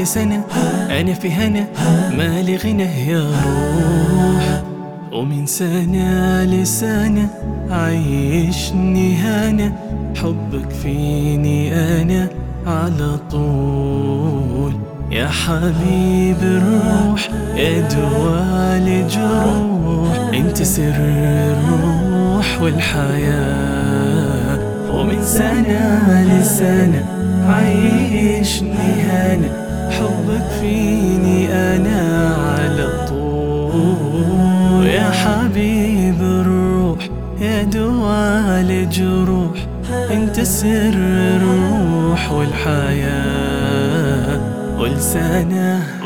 سنة أنا في هنا مالي غنى يا روح ومن سنة لسنة عيشني هنا حبك فيني أنا على طول يا حبيب الروح يا دواء لجروح انت سر الروح والحياة ومن سنة لسنة عيشني هنا حبك فيني أنا على طول يا حبيب الروح يا دواء لجروح انت سر الروح والحياة ولسانه